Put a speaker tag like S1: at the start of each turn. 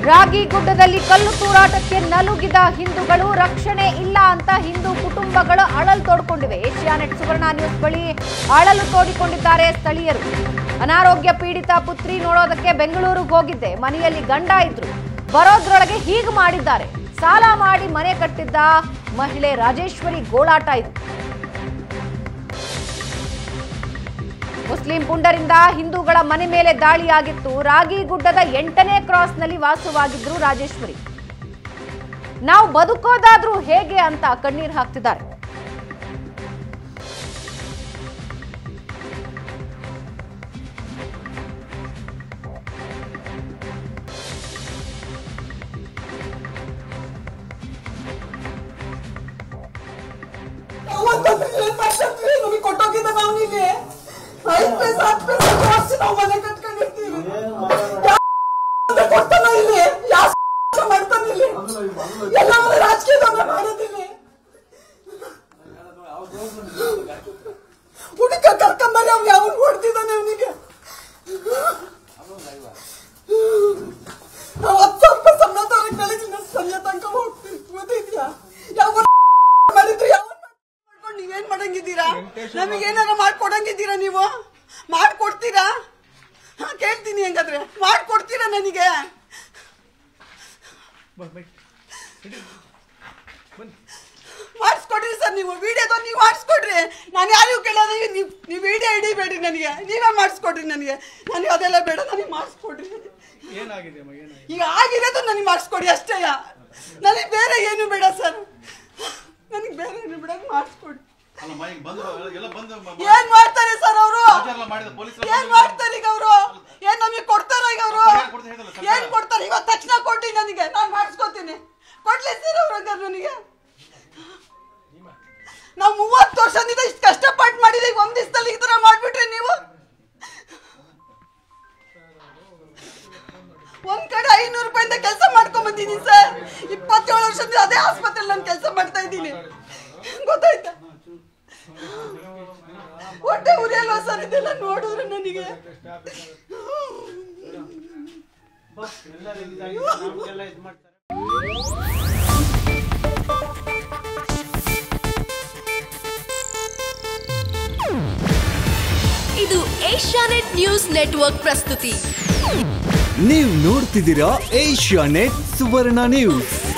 S1: ರಾಗಿಗುಡ್ಡದಲ್ಲಿ ಕಲ್ಲು ತೂರಾಟಕ್ಕೆ ನಲುಗಿದ ಹಿಂದೂಗಳು ರಕ್ಷಣೆ ಇಲ್ಲ ಅಂತ ಹಿಂದೂ ಕುಟುಂಬಗಳು ಅಳಲು ತೋಡ್ಕೊಂಡಿವೆ ಏಷ್ಯಾನೆಟ್ ಸುವರ್ಣ ನ್ಯೂಸ್ ಬಳಿ ಅಳಲು ತೋಡಿಕೊಂಡಿದ್ದಾರೆ ಸ್ಥಳೀಯರು ಅನಾರೋಗ್ಯ ಪೀಡಿತ ಪುತ್ರಿ ನೋಡೋದಕ್ಕೆ ಬೆಂಗಳೂರಿಗೆ ಹೋಗಿದ್ದೆ ಮನೆಯಲ್ಲಿ ಗಂಡ ಇದ್ರು ಬರೋದ್ರೊಳಗೆ ಹೀಗೆ ಮಾಡಿದ್ದಾರೆ ಸಾಲ ಮಾಡಿ ಮನೆ ಕಟ್ಟಿದ್ದ ಮಹಿಳೆ ರಾಜೇಶ್ವರಿ ಗೋಳಾಟ ಇದು ಮುಸ್ಲಿಂ ಪುಂಡರಿಂದ ಹಿಂದೂಗಳ ಮನೆ ಮೇಲೆ ದಾಳಿಯಾಗಿತ್ತು ರಾಗಿಗುಡ್ಡದ ಎಂಟನೇ ಕ್ರಾಸ್ನಲ್ಲಿ ವಾಸವಾಗಿದ್ರು ರಾಜೇಶ್ವರಿ ನಾವು ಬದುಕೋದಾದ್ರೂ ಹೇಗೆ ಅಂತ ಕಣ್ಣೀರು ಹಾಕ್ತಿದ್ದಾರೆ
S2: ಅವತ್ತೊಂದು ಏನ್ ಮಾಡ್ತಿರ್ತೀವಿ ನಮಗೆ ಕೊಟ್ಟೋಗಿದ್ದ ನಾವು ನಿನ್ನೆ ಐದ್ ಪೈಸೆ ಹತ್ತು ಪೈಸೆ ಜಾಸ್ತಿ ನಾವು ಮನೆ ಕಟ್ಕೊಂಡಿರ್ತೀವಿ ಯಾವ್ದು ಕೊಡ್ತಾನ ಇಲ್ಲಿ ಯಾವ ಮಾಡ್ತಾನೆ ಇಲ್ಲಿ ಎಲ್ಲ ಮನೆ ರಾಜಕೀಯದವ್ರನ್ನ ಮಾಡೋದಿಲ್ಲಿ ಹುಡುಕ ಕರ್ಕೊಂಬಲ್ಲಿ ಅವ್ನು ಯಾವ ಹೊಡ್ತಿದ್ದಾನೆ ಅವನಿಗೆ ನಾವು ಹತ್ತು ಸಾವಿರ ರೂಪಾಯಿ ಸಂಬಳ ತಗೊಂಡು ಬೆಳಗಿನ ಸಂಜೆ ತನಕ ಹೋಗ್ತೀವಿ ಗೊತ್ತಿದ್ಯಾ ಯಾವ ಮಾಡಿದ್ರು ಯಾವ ಮಾಡ್ಕೊಂಡು ನೀವೇನ್ ಮಾಡಂಗಿದ್ದೀರಾ ನಮಗೆ ಏನಾರ ಮಾಡ್ಕೊಡಂಗಿದ್ದೀರಾ ನೀವು ಮಾಡ್ಕೊಡ್ತೀರಾ ಹಾ ಕೇಳ್ತೀನಿ ಹೆಂಗಾದ್ರೆ ಮಾಡ್ಕೊಡ್ತೀರಾ ನನಗೆ ಮಾಡಿಸ್ಕೊಡ್ರಿ ಸರ್ ನೀವು ವಿಡಿಯೋದ ನೀವು ಮಾಡಿಸ್ಕೊಡ್ರಿ ನಾನು ಯಾರಿಗೂ ಕೇಳೋದು ನೀವು ನೀವು ವಿಡಿಯೋ ಹಿಡಿಬೇಡ್ರಿ ನನಗೆ ನೀವೇ ಮಾಡಿಸ್ಕೊಡ್ರಿ ನನಗೆ ನನಗೆ ಅದೆಲ್ಲ ಬೇಡ ನನಗೆ ಮಾಡಿಸ್ಕೊಡ್ರಿ
S3: ಏನಾಗಿದೆ ಅಮ್ಮ ಏನಾಗಿದೆ
S2: ಈಗ ಆಗಿರೋದು ನನಗೆ ಮಾಡಿಸ್ಕೊಡಿ ಅಷ್ಟೇ ನನಗೆ ಬೇರೆ ಏನು ಬೇಡ ಸರ್ ನನಗೆ ಬೇರೆ ಏನು ಬೇಡ ಮಾಡಿಸ್ಕೊಡಿ
S4: ಅಲ್ಲಮ್ಮ ಈಗ ಬಂದ್ರು ಎಲ್ಲ ಬಂದು ಮ- ಮ-
S2: ಏನ್ ಮಾಡ್ತಾರೆ ಸರ್ ಅವರು
S4: ವಿಚಾರ ಎಲ್ಲ ಮಾಡಿದ ಪೊಲೀಸರು
S2: ಏನ್ ಮಾಡ್ತಾರೆ ಈಗ ಅವರು ಏನ್ ನಮಗೆ ಕೊಡ್ತಾರ ಈಗ ಅವರು
S4: ಪರಿಹಾರ ಕೊಡ್ತಾ ಹೇಳಿದಲ್ಲ ಸರ್ಕಾರ.
S2: ಏನ್ ಕೊಡ್ತಾರೆ ಇವತ್ತು ತಕ್ಷಣ ಕೊಡಿ ನನಗೆ ನಾನು ಮಾಡಿಸ್ಕೊತೀನಿ ಕೊಡ್ಲಿ ಸರ್ ಅವ್ರ ನನಗೆ ನಾವು ಮೂವತ್ತು ವರ್ಷದಿಂದ ಇಷ್ಟು ಕಷ್ಟಪಟ್ಟು ಮಾಡಿದೀವಿ ಒಂದ್ ದಿವಸದಲ್ಲಿ ಈ ತರ ಮಾಡ್ಬಿಟ್ರಿ ನೀವು ಒಂದ್ ಕಡೆ ಐನೂರು ರೂಪಾಯಿಂದ ಕೆಲಸ ಮಾಡ್ಕೊಂಡ್ ಬಂದಿದ್ದೀನಿ ಸರ್ ಇಪ್ಪತ್ತೇಳು ವರ್ಷದಿಂದ ಅದೇ ಆಸ್ಪತ್ರೆಯಲ್ಲಿ ನಾನು ಕೆಲಸ ಮಾಡ್ತಾ ಇದ್ದೀನಿ ಗೊತ್ತಾಯ್ತಾ ಹೊಟ್ಟೆ ಉರಿಯಲ್ವಾ ಸರ್ ಇದೆಲ್ಲ ನೋಡಿದ್ರೆ ನನಗೆ
S3: ನಮ್ಗೆಲ್ಲ ಇದು ಮಾಡ್ತಾರೆ
S5: ಇದು ಏಷ್ಯಾನೆಟ್ ನ್ಯೂಸ್ ನೆಟ್ವರ್ಕ್ ಪ್ರಸ್ತುತಿ
S6: ನೀವು ನೋಡ್ತಿದ್ದೀರಾ ಏಷ್ಯಾ ನೆಟ್ ಸುವರ್ಣ ನ್ಯೂಸ್